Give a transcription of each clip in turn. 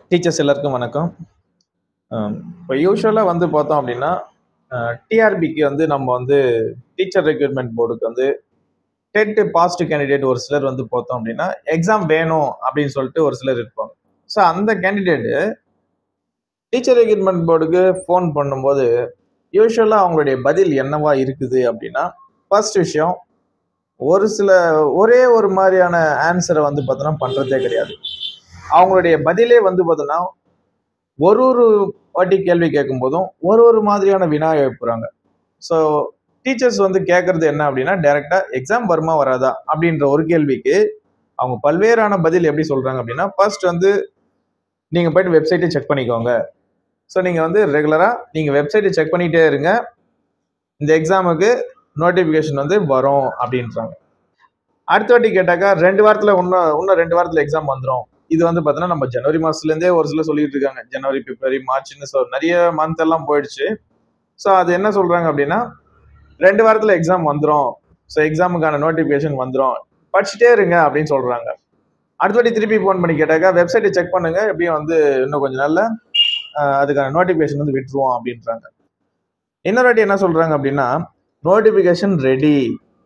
teachers எல்லாருக்கும் வணக்கம் இப்போ யூஸ்வலாக வந்து பார்த்தோம் அப்படின்னா டிஆர்பிக்கு வந்து நம்ம வந்து டீச்சர் ரெக்ரூட்மெண்ட் போர்டுக்கு வந்து டெட் பாஸ்ட் கேண்டிடேட் ஒரு சிலர் வந்து பார்த்தோம் அப்படின்னா எக்ஸாம் வேணும் அப்படின்னு சொல்லிட்டு ஒரு சிலர் இருப்பாங்க ஸோ அந்த கேண்டிடேட்டு டீச்சர் ரெக்ரூட்மெண்ட் போர்டுக்கு ஃபோன் பண்ணும்போது யூஸ்வலாக அவங்களுடைய பதில் என்னவா இருக்குது அப்படின்னா ஃபர்ஸ்ட் விஷயம் ஒரு சில ஒரே ஒரு மாதிரியான ஆன்சரை வந்து பார்த்தோன்னா பண்ணுறதே கிடையாது அவங்களுடைய பதிலே வந்து பார்த்தோன்னா ஒரு ஒரு வாட்டி கேள்வி கேட்கும் போதும் ஒரு ஒரு மாதிரியான வினா எழுப்புறாங்க ஸோ டீச்சர்ஸ் வந்து கேட்கறது என்ன அப்படின்னா டைரக்டா எக்ஸாம் வருமா வராதா அப்படின்ற ஒரு கேள்விக்கு அவங்க பல்வேறான பதில் எப்படி சொல்றாங்க அப்படின்னா ஃபர்ஸ்ட் வந்து நீங்க போயிட்டு வெப்சைட்டை செக் பண்ணிக்கோங்க ஸோ நீங்க வந்து ரெகுலரா நீங்க வெப்சைட்டை செக் பண்ணிட்டே இருங்க இந்த எக்ஸாமுக்கு நோட்டிஃபிகேஷன் வந்து வரும் அப்படின்றாங்க அடுத்த வாட்டி கேட்டாக்கா ரெண்டு வாரத்துல இன்னும் இன்னும் ரெண்டு வாரத்துல எக்ஸாம் வந்துடும் இது வந்து பார்த்தீங்கன்னா நம்ம ஜனவரி மாசத்துலேருந்தே ஒரு சிலர் சொல்லிட்டு இருக்காங்க ஜனவரி பிப்ரவரி மார்ச்னு சொல் நிறைய மந்த் எல்லாம் போயிடுச்சு ஸோ அது என்ன சொல்றாங்க அப்படின்னா ரெண்டு வாரத்தில் எக்ஸாம் வந்துடும் ஸோ எக்ஸாமுக்கான நோட்டிஃபிகேஷன் வந்துடும் படிச்சுட்டே இருங்க அப்படின்னு சொல்றாங்க அடுத்த வாட்டி திருப்பி ஃபோன் பண்ணி கேட்டாக்கா வெப்சைட்டை செக் பண்ணுங்க எப்படியும் வந்து இன்னும் கொஞ்சம் நாள்ல ஆஹ், அதுக்கான நோட்டிஃபிகேஷன் வந்து விட்டுருவோம் அப்படின்றாங்க இன்னொரு வாட்டி என்ன சொல்றாங்க அப்படின்னா நோட்டிஃபிகேஷன் ரெடி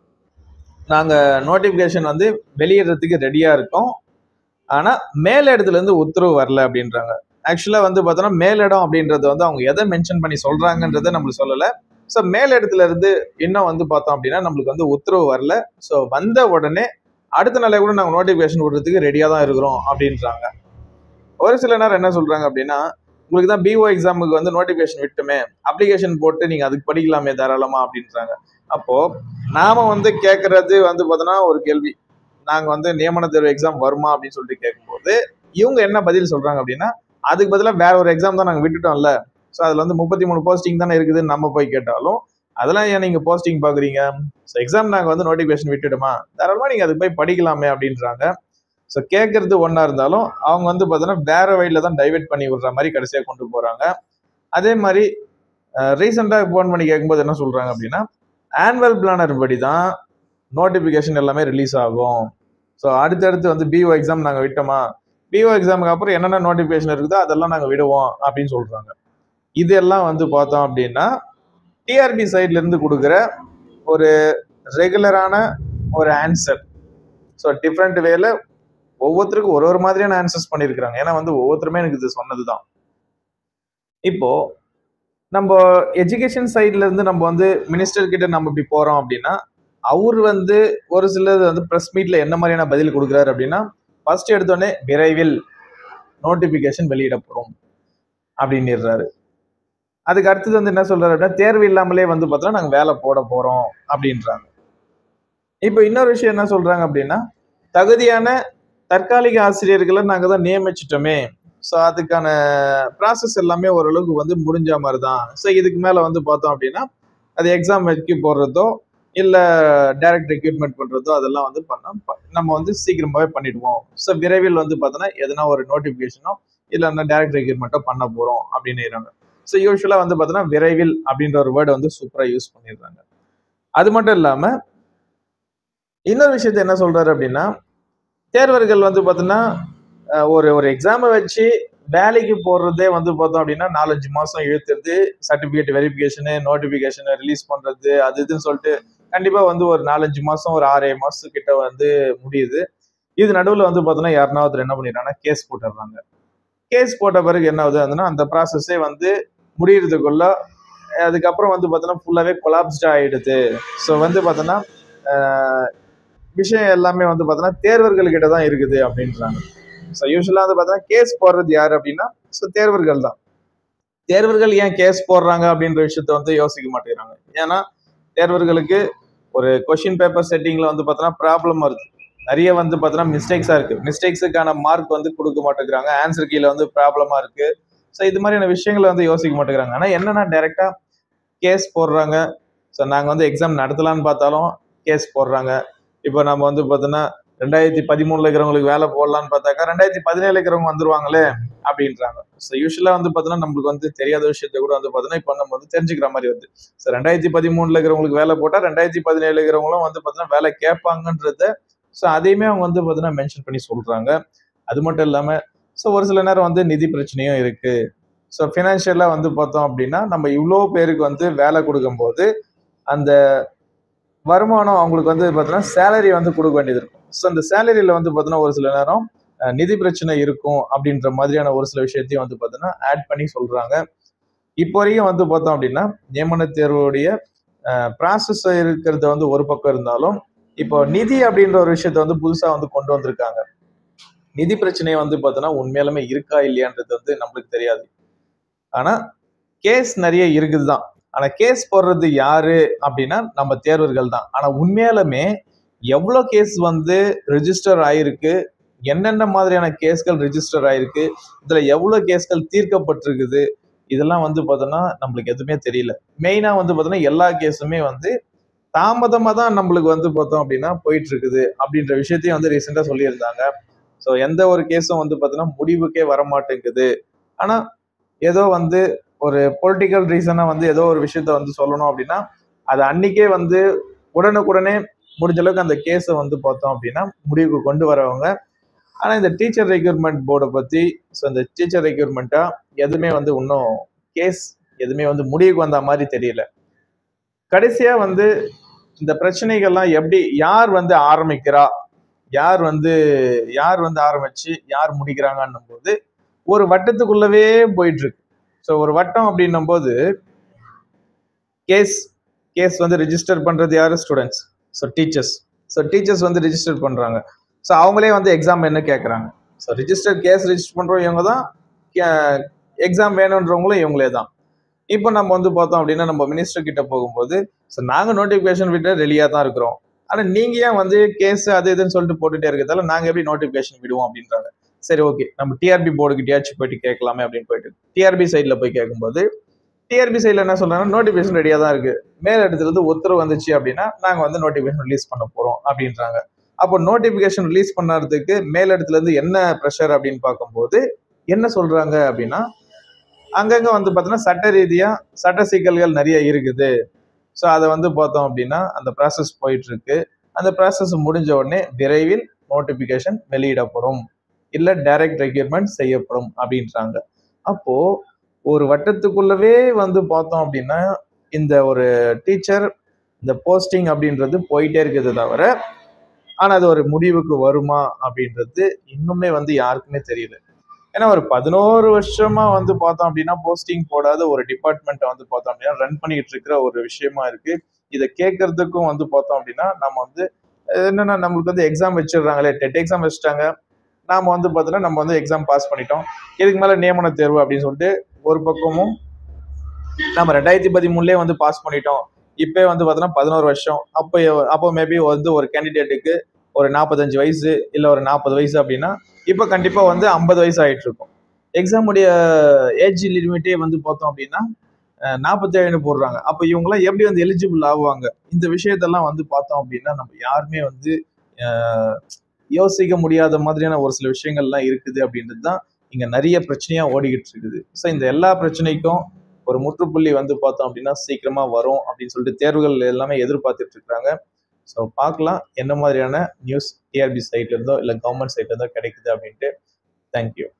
நாங்கள் நோட்டிஃபிகேஷன் வந்து வெளியிடுறதுக்கு ரெடியாக இருக்கோம் ஆனால் மேலிடத்துலேருந்து உத்தரவு வரல அப்படின்றாங்க ஆக்சுவலாக வந்து பார்த்தோன்னா மேலிடம் அப்படின்றது வந்து அவங்க எதை மென்ஷன் பண்ணி சொல்கிறாங்கன்றதை நம்மளுக்கு சொல்லலை ஸோ மேலிடத்துல இருந்து இன்னும் வந்து பார்த்தோம் அப்படின்னா நம்மளுக்கு வந்து உத்தரவு வரல ஸோ வந்த உடனே அடுத்த நாளே கூட நாங்கள் நோட்டிஃபிகேஷன் விடுறதுக்கு ரெடியாக தான் இருக்கிறோம் அப்படின்றாங்க ஒரு சில நேரம் என்ன சொல்கிறாங்க அப்படின்னா உங்களுக்கு தான் பிஓ எக்ஸாமுக்கு வந்து நோட்டிஃபிகேஷன் விட்டுமே அப்ளிகேஷன் போட்டு நீங்கள் அதுக்கு படிக்கலாமே தாராளமா அப்படின்றாங்க அப்போது நாம வந்து கேட்கறது வந்து பார்த்தோன்னா ஒரு கேள்வி நாங்கள் வந்து நியமன தேர்வு எக்ஸாம் வருமா அப்படின்னு சொல்லிட்டு கேட்கும்போது இவங்க என்ன பதில் சொல்கிறாங்க அப்படின்னா அதுக்கு பதிலாக வேற ஒரு எக்ஸாம் தான் நாங்கள் விட்டுட்டோம்ல ஸோ அதில் வந்து முப்பத்தி மூணு போஸ்டிங் தானே இருக்குதுன்னு நம்ம போய் கேட்டாலும் அதெல்லாம் ஏன் நீங்கள் போஸ்டிங் பார்க்குறீங்க ஸோ எக்ஸாம் நாங்கள் வந்து நோட்டிஃபிகேஷன் விட்டுடுமா தாராளமாக நீங்கள் அதுக்கு போய் படிக்கலாமே அப்படின்றாங்க ஸோ கேட்கறது ஒன்றா இருந்தாலும் அவங்க வந்து பார்த்தோன்னா வேற வழியில தான் டைவெர்ட் பண்ணி விடுற மாதிரி கடைசியாக கொண்டு போகிறாங்க அதே மாதிரி ரீசெண்டாக ஃபோன் பண்ணி கேட்கும்போது என்ன சொல்கிறாங்க அப்படின்னா ஆனுவல் பிளானர் படி தான் நோட்டிஃபிகேஷன் எல்லாமே ரிலீஸ் ஆகும் ஸோ அடுத்தடுத்து வந்து பிஓ எக்ஸாம் நாங்கள் விட்டோமா பிஓ எக்ஸாமுக்கு அப்புறம் என்னென்ன நோட்டிஃபிகேஷன் இருக்குதோ அதெல்லாம் நாங்கள் விடுவோம் அப்படின்னு சொல்கிறாங்க இதெல்லாம் வந்து பார்த்தோம் அப்படின்னா டிஆர்பி சைட்லேருந்து கொடுக்குற ஒரு ரெகுலரான ஒரு ஆன்சர் ஸோ டிஃப்ரெண்ட் வேல ஒவ்வொருத்தருக்கும் ஒரு ஒரு மாதிரியான ஆன்சர்ஸ் பண்ணியிருக்கிறாங்க ஏன்னா வந்து ஒவ்வொருத்தருமே எனக்கு இது சொன்னது தான் இப்போ நம்ம எஜுகேஷன் சைட்ல இருந்து நம்ம வந்து மினிஸ்டர் கிட்ட நம்ம இப்படி போறோம் அப்படின்னா அவர் வந்து ஒரு சிலது வந்து ப்ரெஸ் மீட்ல என்ன மாதிரியான பதில் கொடுக்குறாரு அப்படின்னா ஃபர்ஸ்ட் எடுத்தோடனே விரைவில் நோட்டிபிகேஷன் வெளியிடப்படும் அப்படின்னுறாரு அதுக்கு அடுத்தது வந்து என்ன சொல்றாரு அப்படின்னா தேர்வு இல்லாமலே வந்து பார்த்தோன்னா நாங்கள் வேலை போட போறோம் அப்படின்றாங்க இப்போ இன்னொரு விஷயம் என்ன சொல்றாங்க அப்படின்னா தகுதியான தற்காலிக ஆசிரியர்களை நாங்கள் தான் நியமிச்சிட்டோமே ஸோ அதுக்கான ப்ராசஸ் எல்லாமே ஓரளவுக்கு வந்து முடிஞ்ச மாதிரி தான் ஸோ இதுக்கு மேலே வந்து பார்த்தோம் அப்படின்னா அது எக்ஸாம் வைக்க போடுறதோ இல்லை டைரக்ட் ரெக்ரூட்மெண்ட் பண்ணுறதோ அதெல்லாம் வந்து பண்ண ப- நம்ம வந்து சீக்கிரமாகவே பண்ணிடுவோம் ஸோ விரைவில் வந்து பார்த்தோன்னா எதனா ஒரு நோட்டிஃபிகேஷனோ இல்லைன்னா டைரக்ட் ரெக்ரூட்மெண்ட்டோ பண்ண போகிறோம் அப்படின்னுறாங்க ஸோ யூஸ்வலாக வந்து பார்த்தோன்னா விரைவில் அப்படின்ற ஒரு வேர்டை வந்து சூப்பராக யூஸ் பண்ணிடுறாங்க அது மட்டும் இல்லாமல் இன்னொரு விஷயத்த என்ன சொல்றாரு அப்படின்னா தேர்வர்கள் வந்து பார்த்தோன்னா அஹ், ஒரு ஒரு எக்ஸாமை வச்சு வேலைக்கு போடுறதே வந்து பார்த்தோம் அப்படின்னா நாலஞ்சு மாசம் இழுத்துறது சர்டிஃபிகேட் வெரிஃபிகேஷனு நோட்டிஃபிகேஷனை ரிலீஸ் பண்றது அது இதுன்னு சொல்லிட்டு கண்டிப்பா வந்து ஒரு நாலஞ்சு மாசம் ஒரு ஆறு ஏழு மாசத்துக்கிட்ட வந்து முடியுது இது நடுவில் வந்து பார்த்தோன்னா யாருனா ஒருத்தர் என்ன பண்ணிடுறாங்கன்னா கேஸ் போட்டுடுறாங்க கேஸ் போட்ட பிறகு என்ன ஆகுது அதுன்னா அந்த ப்ராசஸே வந்து முடியறதுக்குள்ள அதுக்கப்புறம் வந்து பார்த்தோன்னா ஃபுல்லாகவே கொலாப்ஸ்ட் ஆயிடுது ஸோ வந்து பார்த்தோன்னா அஹ், விஷயம் எல்லாமே வந்து பார்த்தோன்னா தேர்வர்கள்கிட்ட தான் இருக்குது அப்படின்றாங்க ஸோ யூஸ்வலாக வந்து பார்த்தோன்னா கேஸ் போடுறது யார் அப்படின்னா ஸோ தேர்வர்கள் தான் தேர்வர்கள் ஏன் கேஸ் போடுறாங்க அப்படின்ற விஷயத்த வந்து யோசிக்க மாட்டேங்கிறாங்க ஏன்னா தேர்வர்களுக்கு ஒரு கொஷின் பேப்பர் செட்டிங்ல வந்து பார்த்தோன்னா ப்ராப்ளம் வருது நிறைய வந்து பார்த்தோன்னா மிஸ்டேக்ஸாக இருக்கு மிஸ்டேக்ஸுக்கான மார்க் வந்து கொடுக்க மாட்டேங்கிறாங்க ஆன்சர் கீழே வந்து ப்ராப்ளமாக இருக்கு ஸோ இது மாதிரியான விஷயங்களை வந்து யோசிக்க மாட்டேங்கிறாங்க ஆனால் என்னன்னா டைரெக்டா கேஸ் போடுறாங்க ஸோ நாங்கள் வந்து எக்ஸாம் நடத்தலாம்னு பார்த்தாலும் கேஸ் போடுறாங்க இப்போ நம்ம வந்து பார்த்தோன்னா ரெண்டாயிரத்தி பதிமூணுல இருக்கிறவங்களுக்கு வேலை போடலான்னு பார்த்தாக்கா ரெண்டாயிரத்தி பதினேழு இருக்கிறவங்க வந்துருவாங்களே அப்படின்றாங்க ஸோ யூஸ்வலாக வந்து பார்த்தோன்னா நம்மளுக்கு வந்து தெரியாத விஷயத்த கூட வந்து பார்த்தோன்னா இப்போ நம்ம வந்து தெரிஞ்சுக்கிற மாதிரி வருது ஸோ ரெண்டாயிரத்தி பதிமூணுல இருக்கிறவங்களுக்கு வேலை போட்டால் ரெண்டாயிரத்தி பதினேழு இருக்கிறவங்களும் வந்து பார்த்தோன்னா வேலை கேட்பாங்கன்றத ஸோ அதையுமே அவங்க வந்து பார்த்தோன்னா மென்ஷன் பண்ணி சொல்றாங்க அது மட்டும் இல்லாமல் ஸோ ஒரு சில நேரம் வந்து நிதி பிரச்சனையும் இருக்கு ஸோ ஃபினான்ஷியலாக வந்து பார்த்தோம் அப்படின்னா நம்ம இவ்வளோ பேருக்கு வந்து வேலை கொடுக்கும்போது அந்த வருமானம் அவங்களுக்கு வந்து பார்த்தீங்கன்னா சேலரி வந்து கொடுக்க வேண்டியது இருக்கும் ஸோ அந்த சேலரியில் வந்து பார்த்தீங்கன்னா ஒரு சில நேரம் அஹ், நிதி பிரச்சனை இருக்கும் அப்படின்ற மாதிரியான ஒரு சில விஷயத்தையும் வந்து பார்த்தீங்கன்னா ஆட் பண்ணி சொல்றாங்க இப்போ வரைக்கும் வந்து பார்த்தோம் அப்படின்னா நியமன தேர்வுடைய ப்ராசஸ் இருக்கிறது வந்து ஒரு பக்கம் இருந்தாலும் இப்போ நிதி அப்படின்ற ஒரு விஷயத்த வந்து புதுசாக வந்து கொண்டு வந்திருக்காங்க நிதி பிரச்சனை வந்து பார்த்தோன்னா உண்மையாலுமே இருக்கா இல்லையான்றது வந்து நம்மளுக்கு தெரியாது ஆனா கேஸ் நிறைய இருக்குது தான் ஆனா கேஸ் போடுறது யாரு அப்படின்னா நம்ம தேர்வர்கள் தான் ஆனா உண்மையாலுமே எவ்வளோ கேஸ் வந்து ரெஜிஸ்டர் ஆயிருக்கு என்னென்ன மாதிரியான கேஸ்கள் ரெஜிஸ்டர் ஆயிருக்கு இதுல எவ்வளோ கேஸ்கள் தீர்க்கப்பட்டிருக்குது இதெல்லாம் வந்து பார்த்தோன்னா நம்மளுக்கு எதுவுமே தெரியல மெயினா வந்து பார்த்தோன்னா எல்லா கேஸுமே வந்து தாமதமாக தான் நம்மளுக்கு வந்து பார்த்தோம் அப்படின்னா போயிட்டு இருக்குது அப்படின்ற விஷயத்தையும் வந்து ரீசெண்டாக சொல்லியிருந்தாங்க ஸோ எந்த ஒரு கேஸும் வந்து பார்த்தோன்னா முடிவுக்கே வர மாட்டேங்குது ஆனால் ஏதோ வந்து ஒரு பொலிட்டிக்கல் ரீசனாக வந்து ஏதோ ஒரு விஷயத்த வந்து சொல்லணும் அப்படின்னா அது அன்னைக்கே வந்து உடனுக்குடனே முடிஞ்ச அளவுக்கு அந்த கேஸை வந்து பார்த்தோம் அப்படின்னா முடிவுக்கு கொண்டு வரவங்க ஆனால் இந்த டீச்சர் ரெக்யூர்மெண்ட் போர்டை பற்றி ஸோ இந்த டீச்சர் ரெக்யூர்மெண்ட்டாக எதுவுமே வந்து இன்னும் கேஸ் எதுவுமே வந்து முடிவுக்கு வந்த மாதிரி தெரியல கடைசியாக வந்து இந்த பிரச்சனைகள்லாம் எப்படி யார் வந்து ஆரம்பிக்கிறா யார் வந்து யார் வந்து ஆரம்பிச்சு யார் முடிக்கிறாங்கன்னும் போது ஒரு வட்டத்துக்குள்ளவே போயிட்டு இருக்கு ஸோ ஒரு வட்டம் அப்படின்னும் போது கேஸ் கேஸ் வந்து ரிஜிஸ்டர் பண்றது யாரு students so teachers so teachers வந்து ரிஜிஸ்டர் பண்றாங்க ஸோ அவங்களே வந்து எக்ஸாம் என்ன கேட்குறாங்க ஸோ ரிஜிஸ்டர் கேஸ் ரிஜிஸ்டர் பண்றவங்க இவங்க தான் எக்ஸாம் வேணுன்றவங்களும் இவங்களே தான் இப்போ நம்ம வந்து பார்த்தோம் அப்படின்னா நம்ம மினிஸ்டர் கிட்ட போகும்போது ஸோ நாங்கள் நோட்டிஃபிகேஷன் விட்டு ரெடியாக தான் இருக்கிறோம் ஆனால் நீங்க ஏன் வந்து கேஸ் அது இதுன்னு சொல்லிட்டு போட்டுட்டே இருக்கிறதால நாங்கள் எப்படி நோட்டிஃபிகேஷன் விடுவோம் அப்படின்றாங்க சரி ஓகே நம்ம டிஆர்பி போர்டுக்கிட்டயாச்சும் போயிட்டு கேட்கலாமே அப்படின்னு போயிட்டு டிஆர்பி சைடில் போய் கேட்கும்போது டிஆர்பி சைடில் என்ன சொல்றாங்கன்னா நோட்டிஃபிகேஷன் ரெடியாக தான் இருக்கு மேல் இடத்துல இருந்து உத்தரவு வந்துச்சு அப்படின்னா நாங்கள் வந்து நோட்டிஃபிகேஷன் ரிலீஸ் பண்ண போறோம் அப்படின்றாங்க அப்போ நோட்டிஃபிகேஷன் ரிலீஸ் பண்ணறதுக்கு மேல் இடத்துல இருந்து என்ன ப்ரெஷர் அப்படின்னு பார்க்கும்போது என்ன சொல்றாங்க அப்படின்னா அங்கங்க வந்து பார்த்தோன்னா சட்ட ரீதியா சட்ட சிக்கல்கள் நிறைய இருக்குது ஸோ அதை வந்து பார்த்தோம் அப்படின்னா அந்த ப்ராசஸ் போயிட்டு இருக்கு அந்த ப்ராசஸ் முடிஞ்ச உடனே விரைவில் நோட்டிஃபிகேஷன் வெளியிடப்படும் இல்லை டைரக்ட் ரெக்யூர்மெண்ட் செய்யப்படும் அப்படின்றாங்க அப்போ ஒரு வட்டத்துக்குள்ளவே வந்து பார்த்தோம் அப்படின்னா இந்த ஒரு டீச்சர் இந்த போஸ்டிங் அப்படின்றது போயிட்டே இருக்குது தவிர ஆனால் அது ஒரு முடிவுக்கு வருமா அப்படின்றது இன்னுமே வந்து யாருக்குமே தெரியல ஏன்னா ஒரு பதினோரு வருஷமா வந்து பார்த்தோம் அப்படின்னா போஸ்டிங் போடாத ஒரு டிபார்ட்மெண்ட்டை வந்து பார்த்தோம் அப்படின்னா ரன் பண்ணிட்டு இருக்கிற ஒரு விஷயமா இருக்கு இதை கேட்கறதுக்கும் வந்து பார்த்தோம் அப்படின்னா நம்ம வந்து அஹ் என்னன்னா நம்மளுக்கு வந்து எக்ஸாம் வச்சிடுறாங்களே டெட் எக்ஸாம் வச்சுட்டாங்க நாம வந்து பார்த்தோன்னா நம்ம வந்து எக்ஸாம் பாஸ் பண்ணிட்டோம் இதுக்கு மேல நியமன தேர்வு அப்படின்னு சொல்லிட்டு ஒரு பக்கமும் நம்ம ரெண்டாயிரத்தி பதிமூணுலயே வந்து பாஸ் பண்ணிட்டோம் இப்போ வந்து பார்த்தோன்னா பதினோரு வருஷம் அப்போ அப்போ மேபி வந்து ஒரு கேண்டிடேட்டுக்கு ஒரு நாற்பத்தஞ்சு வயசு இல்லை ஒரு நாற்பது வயசு அப்படின்னா இப்போ கண்டிப்பாக வந்து ஐம்பது வயசு ஆயிட்டு இருக்கும் எக்ஸாமுடைய ஏஜ் லிமிட்டே வந்து பார்த்தோம் அப்படின்னா நாற்பத்தேழுன்னு போடுறாங்க அப்போ இவங்கெல்லாம் எப்படி வந்து எலிஜிபிள் ஆகுவாங்க இந்த விஷயத்தெல்லாம் வந்து பார்த்தோம் அப்படின்னா நம்ம யாருமே வந்து அஹ், யோசிக்க முடியாத மாதிரியான ஒரு சில விஷயங்கள்லாம் இருக்குது அப்படின்றது தான் இங்கே நிறைய பிரச்சனையாக ஓடிக்கிட்டு இருக்குது ஸோ இந்த எல்லா பிரச்சனைக்கும் ஒரு முற்றுப்புள்ளி வந்து பார்த்தோம் அப்படின்னா சீக்கிரமா வரும் அப்படின்னு சொல்லிட்டு தேர்வுகள் எல்லாமே எதிர்பார்த்துட்டு இருக்காங்க ஸோ பார்க்கலாம் என்ன மாதிரியான நியூஸ் டிஆர்பி சைட்ல இருந்தோ இல்லை கவர்மெண்ட் சைட்ல இருந்தோ கிடைக்குது அப்படின்ட்டு தேங்க்யூ